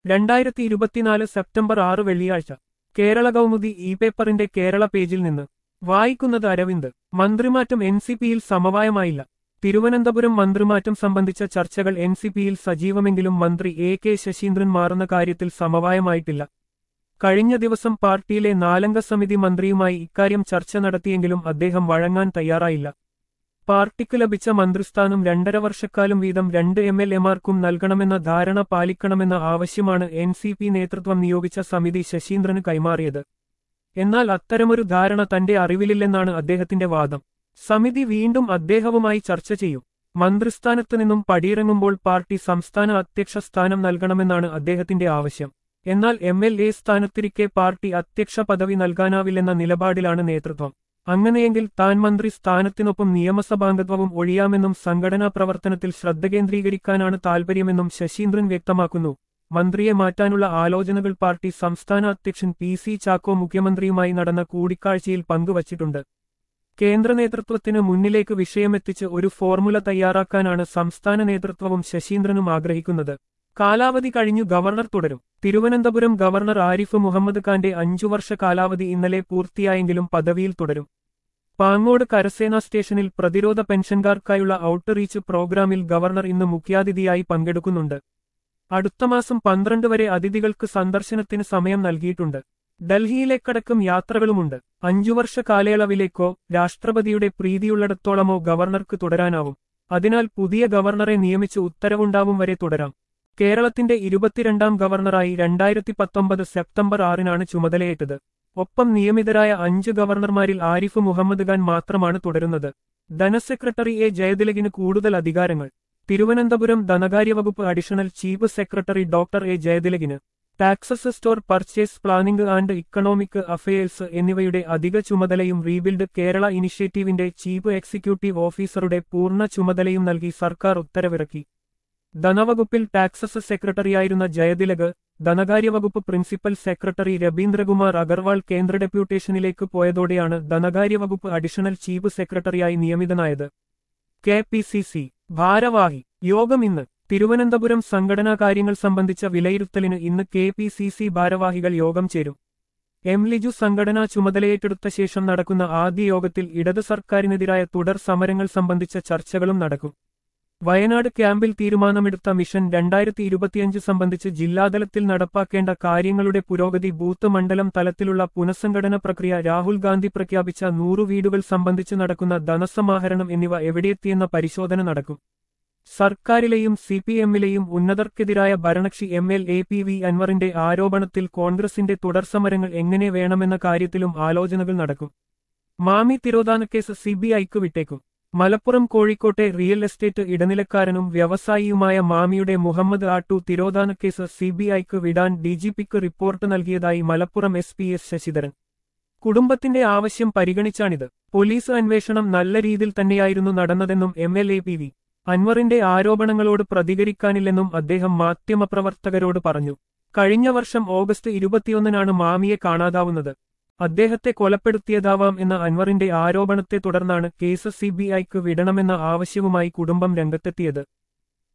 രണ്ടായിരത്തി ഇരുപത്തിനാല് സെപ്റ്റംബർ ആറ് വെള്ളിയാഴ്ച കേരള കൗമുദി ഇ പേപ്പറിന്റെ കേരള പേജിൽ നിന്ന് വായിക്കുന്നത് അരവിന്ദ് മന്ത്രിമാറ്റം എൻ സി പിയിൽ സമവായമായില്ല തിരുവനന്തപുരം മന്ത്രിമാറ്റം സംബന്ധിച്ച ചർച്ചകൾ എൻ സി പിയിൽ സജീവമെങ്കിലും മന്ത്രി എ കെ ശശീന്ദ്രൻ മാറുന്ന കാര്യത്തിൽ സമവായമായിട്ടില്ല കഴിഞ്ഞ ദിവസം പാർട്ടിയിലെ നാലംഗ സമിതി മന്ത്രിയുമായി ഇക്കാര്യം ചർച്ച നടത്തിയെങ്കിലും അദ്ദേഹം വഴങ്ങാൻ തയ്യാറായില്ല പാർട്ടിക്ക് ലഭിച്ച മന്ത്രിസ്ഥാനം രണ്ടര വർഷക്കാലം വീതം രണ്ട് എം എൽ എമാർക്കും നൽകണമെന്ന ധാരണ പാലിക്കണമെന്ന ആവശ്യമാണ് എൻ സി പി നേതൃത്വം നിയോഗിച്ച സമിതി ശശീന്ദ്രന് കൈമാറിയത് എന്നാൽ അത്തരമൊരു ധാരണ തന്റെ അറിവിലില്ലെന്നാണ് അദ്ദേഹത്തിന്റെ വാദം സമിതി വീണ്ടും അദ്ദേഹവുമായി ചർച്ച ചെയ്യും മന്ത്രിസ്ഥാനത്ത് നിന്നും പടിയിറങ്ങുമ്പോൾ പാർട്ടി സംസ്ഥാന അധ്യക്ഷ സ്ഥാനം നൽകണമെന്നാണ് അദ്ദേഹത്തിന്റെ ആവശ്യം എന്നാൽ എം എൽ എ സ്ഥാനത്തിരിക്കെ പാർട്ടി അധ്യക്ഷ പദവി നൽകാനാവില്ലെന്ന നിലപാടിലാണ് നേതൃത്വം അങ്ങനെയെങ്കിൽ താൻ മന്ത്രി സ്ഥാനത്തിനൊപ്പം നിയമസഭാംഗത്വവും ഒഴിയാമെന്നും സംഘടനാ പ്രവർത്തനത്തിൽ ശ്രദ്ധ കേന്ദ്രീകരിക്കാനാണ് താൽപര്യമെന്നും ശശീന്ദ്രൻ വ്യക്തമാക്കുന്നു മന്ത്രിയെ മാറ്റാനുള്ള ആലോചനകൾ പാർട്ടി സംസ്ഥാന അധ്യക്ഷൻ പി സി ചാക്കോ മുഖ്യമന്ത്രിയുമായി നടന്ന കൂടിക്കാഴ്ചയിൽ പങ്കുവച്ചിട്ടുണ്ട് കേന്ദ്ര നേതൃത്വത്തിന് മുന്നിലേക്ക് വിഷയമെത്തിച്ച് ഒരു ഫോർമുല തയ്യാറാക്കാനാണ് സംസ്ഥാന നേതൃത്വവും ശശീന്ദ്രനും ആഗ്രഹിക്കുന്നത് കാലാവധി കഴിഞ്ഞു ഗവർണർ തുടരും തിരുവനന്തപുരം ഗവർണർ ആരിഫ് മുഹമ്മദ് ഖാന്റെ അഞ്ചു വർഷ കാലാവധി ഇന്നലെ പൂർത്തിയായെങ്കിലും പദവിയിൽ തുടരും പാങ്ങോട് കരസേനാ സ്റ്റേഷനിൽ പ്രതിരോധ പെൻഷൻകാർക്കായുള്ള ഔട്ട്റീച്ച് പ്രോഗ്രാമിൽ ഗവർണർ ഇന്ന് മുഖ്യാതിഥിയായി പങ്കെടുക്കുന്നുണ്ട് അടുത്ത മാസം പന്ത്രണ്ട് വരെ അതിഥികൾക്ക് സന്ദർശനത്തിന് സമയം നൽകിയിട്ടുണ്ട് ഡൽഹിയിലേക്കടക്കം യാത്രകളുമുണ്ട് അഞ്ചു വർഷ കാലയളവിലേക്കോ രാഷ്ട്രപതിയുടെ പ്രീതിയുള്ളിടത്തോളമോ ഗവർണർക്ക് തുടരാനാവും അതിനാൽ പുതിയ ഗവർണറെ നിയമിച്ച് ഉത്തരവുണ്ടാവും വരെ തുടരാം കേരളത്തിന്റെ ഇരുപത്തിരണ്ടാം ഗവർണറായി രണ്ടായിരത്തി പത്തൊമ്പത് സെപ്റ്റംബർ ആറിനാണ് ചുമതലയേറ്റത് ഒപ്പം നിയമിതരായ അഞ്ച് ഗവർണർമാരിൽ ആരിഫ് മുഹമ്മദ് ഖാൻ മാത്രമാണ് തുടരുന്നത് ധനസെക്രട്ടറി എ ജയതിലകിന് കൂടുതൽ അധികാരങ്ങൾ തിരുവനന്തപുരം ധനകാര്യവകുപ്പ് additional chief secretary doctor A ജയതിലകിന് taxes store purchase planning and economic affairs എന്നിവയുടെ അധിക ചുമതലയും റീബിൽഡ് കേരള ഇനിഷ്യേറ്റീവിന്റെ ചീഫ് എക്സിക്യൂട്ടീവ് ഓഫീസറുടെ പൂർണ്ണ ചുമതലയും നൽകി സർക്കാർ ഉത്തരവിറക്കി ധനവകുപ്പിൽ ടാക്സസ് സെക്രട്ടറിയായിരുന്ന ജയതിലക് ധനകാര്യവകുപ്പ് പ്രിൻസിപ്പൽ സെക്രട്ടറി രവീന്ദ്രകുമാർ അഗർവാൾ കേന്ദ്ര ഡെപ്യൂട്ടേഷനിലേക്ക് പോയതോടെയാണ് ധനകാര്യവകുപ്പ് അഡീഷണൽ ചീഫ് സെക്രട്ടറിയായി നിയമിതനായത് കെ പി സി സി ഭാരവാഹി യോഗം ഇന്ന് തിരുവനന്തപുരം സംഘടനാ കാര്യങ്ങൾ സംബന്ധിച്ച വിലയിരുത്തലിന് ഇന്ന് കെ പി സി സി ഭാരവാഹികൾ യോഗം ചേരും എം ലിജു സംഘടനാ ചുമതലയേറ്റെടുത്ത ശേഷം നടക്കുന്ന ആദ്യ യോഗത്തിൽ ഇടത് സർക്കാരിനെതിരായ തുടർ സമരങ്ങൾ സംബന്ധിച്ച ചർച്ചകളും നടക്കും വയനാട് ക്യാമ്പിൽ തീരുമാനമെടുത്ത മിഷൻ രണ്ടായിരത്തി ഇരുപത്തിയഞ്ച് സംബന്ധിച്ച് ജില്ലാതലത്തിൽ നടപ്പാക്കേണ്ട കാര്യങ്ങളുടെ പുരോഗതി ബൂത്ത് മണ്ഡലം തലത്തിലുള്ള പുനഃസംഘടന പ്രക്രിയ രാഹുൽ ഗാന്ധി പ്രഖ്യാപിച്ച നൂറു വീടുകൾ സംബന്ധിച്ച് നടക്കുന്ന ധനസമാഹരണം എന്നിവ എവിടെയെത്തിയെന്ന പരിശോധന നടക്കും സർക്കാരിലെയും സി പി എമ്മിലെയും ഉന്നതർക്കെതിരായ ഭരണകക്ഷി M L A P V അൻവറിന്റെ ആരോപണത്തിൽ കോൺഗ്രസിന്റെ തുടർസമരങ്ങൾ എങ്ങനെ വേണമെന്ന കാര്യത്തിലും ആലോചനകൾ നടക്കും മാമി തിരോധാനക്കേസ് സി ബി ഐക്ക് വിട്ടേക്കും മലപ്പുറം കോഴിക്കോട്ടെ റിയൽ എസ്റ്റേറ്റ് ഇടനിലക്കാരനും വ്യവസായിയുമായ മാമിയുടെ മുഹമ്മദ് ആട്ടു തിരോധാനക്കേസ് സി ബി ഐക്ക് വിടാൻ ഡിജിപിക്ക് റിപ്പോർട്ട് നൽകിയതായി Malappuram S P S Sasidharan കുടുംബത്തിന്റെ ആവശ്യം പരിഗണിച്ചാണിത് പോലീസ് അന്വേഷണം നല്ല രീതിയിൽ തന്നെയായിരുന്നു നടന്നതെന്നും M L A P V അൻവറിന്റെ ആരോപണങ്ങളോട് പ്രതികരിക്കാനില്ലെന്നും അദ്ദേഹം മാധ്യമപ്രവർത്തകരോട് പറഞ്ഞു കഴിഞ്ഞ വർഷം ഓഗസ്റ്റ് ഇരുപത്തിയൊന്നിനാണ് മാമിയെ കാണാതാവുന്നത് അദ്ദേഹത്തെ കൊലപ്പെടുത്തിയതാവാം എന്ന അൻവറിന്റെ ആരോപണത്തെ തുടർന്നാണ് കേസ് സിബിഐക്ക് വിടണമെന്ന ആവശ്യവുമായി കുടുംബം രംഗത്തെത്തിയത്